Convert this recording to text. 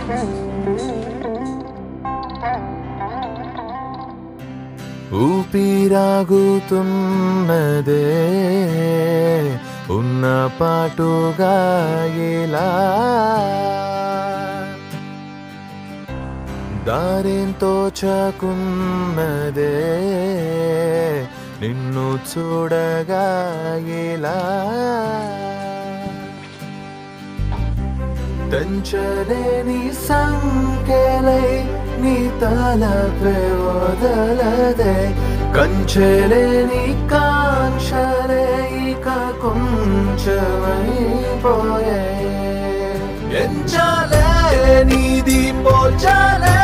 ఊపిరాగుతున్నదే ఉన్న పాటుగా ఇలా దారేంతో చాకున్నదే నిన్ను చూడగా ఇలా తెంచలేని సంఖ్యలై నీ తలపై వదలదే కంచెలేని కాంక్షలే ఇక కొంచెమైపోయే ఎంచాలే నీది పోల్చాలే